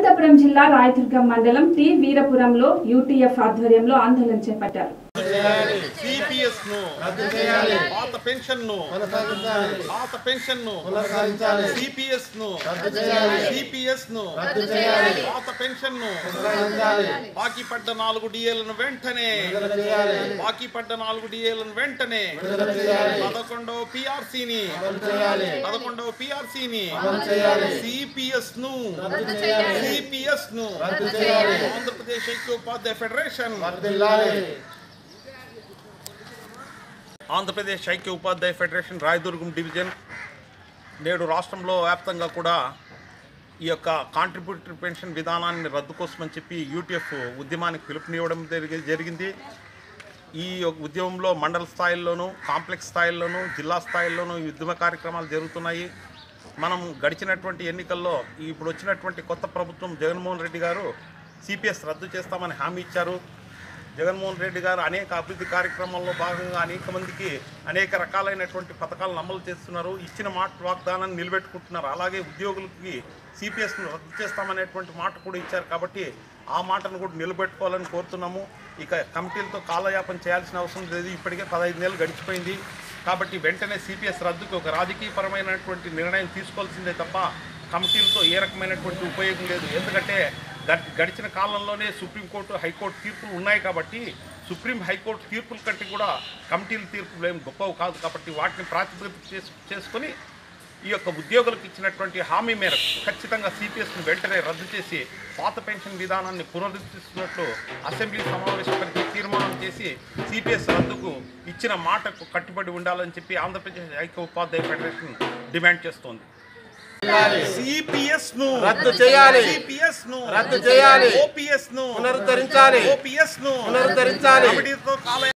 అనంతపురం జిల్లా రాయదుర్గం మండలం T వీరపురంలో UTF ఆధ్వర్యంలో ఆందోళన చేపట్టారు సిపిఎస్ ను పాత పెన్షన్ ను పాత పెన్షన్ ను సిపిఎస్ ను సిపిఎస్ ను పాత పెన్షన్ ను బాకీ పడ్డ నాలుగు డిఏలను వెంటనే బాకీ పడ్డ నాలుగు డిఏలను వెంటనే పదకొండవ పిఆర్సీని పదకొండవ పిఆర్సీని సిపిఎస్ ను సిపిఎస్ ను ఆంధ్రప్రదేశ్ ఐక్యోపాధ్యాయ ఫెడరేషన్ ఆంధ్రప్రదేశ్ ఐక్య ఉపాధ్యాయ ఫెడరేషన్ రాయదుర్గం డివిజన్ నేడు రాష్ట్రంలో వ్యాప్తంగా కూడా ఈ యొక్క కాంట్రిబ్యూటరీ పెన్షన్ విధానాన్ని రద్దు కోసమని చెప్పి యూటీఎఫ్ ఉద్యమానికి పిలుపునివ్వడం జరిగి- జరిగింది ఈ యొక్క ఉద్యమంలో మండల స్థాయిల్లోనూ కాంప్లెక్స్ స్థాయిల్లోనూ జిల్లా స్థాయిల్లోనూ ఈ ఉద్యమ కార్యక్రమాలు జరుగుతున్నాయి మనం గడిచినటువంటి ఎన్నికల్లో ఈ ఇప్పుడు వచ్చినటువంటి కొత్త ప్రభుత్వం జగన్మోహన్ రెడ్డి గారు సిపిఎస్ రద్దు చేస్తామని హామీ ఇచ్చారు జగన్మోహన్ రెడ్డి గారు అనేక అభివృద్ధి కార్యక్రమాల్లో భాగంగా అనేక మందికి అనేక రకాలైనటువంటి పథకాలను అమలు చేస్తున్నారు ఇచ్చిన మాట వాగ్దానాన్ని నిలబెట్టుకుంటున్నారు అలాగే ఉద్యోగులకి సిపిఎస్ను రద్దు చేస్తామనేటువంటి మాట కూడా ఇచ్చారు కాబట్టి ఆ మాటను కూడా నిలబెట్టుకోవాలని కోరుతున్నాము ఇక కమిటీలతో కాలయాపన చేయాల్సిన అవసరం లేదు ఇప్పటికే పదహైదు నెలలు గడిచిపోయింది కాబట్టి వెంటనే సిపిఎస్ రద్దుకి ఒక రాజకీయపరమైనటువంటి నిర్ణయం తీసుకోవాల్సిందే తప్ప కమిటీలతో ఏ రకమైనటువంటి ఉపయోగం లేదు ఎందుకంటే గ- గడిచిన కాలంలోనే సుప్రీంకోర్టు హైకోర్టు తీర్పులు ఉన్నాయి కాబట్టి సుప్రీం హైకోర్టు తీర్పుల కంటే కూడా కమిటీల తీర్పులు ఏం గొప్పవి కాదు కాబట్టి వాటిని ప్రాతిపదిక చేసు చేసుకొని ఈ యొక్క ఉద్యోగులకు ఇచ్చినటువంటి హామీ మేరకు ఖచ్చితంగా సిపిఎస్ను వెంటనే రద్దు చేసి పాత పెన్షన్ విధానాన్ని పునరుద్ధరిస్తున్నట్లు అసెంబ్లీ సమావేశపరిచి తీర్మానం చేసి సిపిఎస్ రద్దుకు ఇచ్చిన మాటకు కట్టుబడి ఉండాలని చెప్పి ఆంధ్రప్రదేశ్ ఐక్య ఉపాధ్యాయ ఫెడరేషన్ డిమాండ్ చేస్తోంది సిపిఎస్ ను రద్దు చేయాలి. సిపిఎస్ ను రద్దు చేయాలి. ఓపీఎస్ ను పునరుద్ధరించాలి. ఓపీఎస్ ను పునరుద్ధరించాలి. కమిటీతో కాల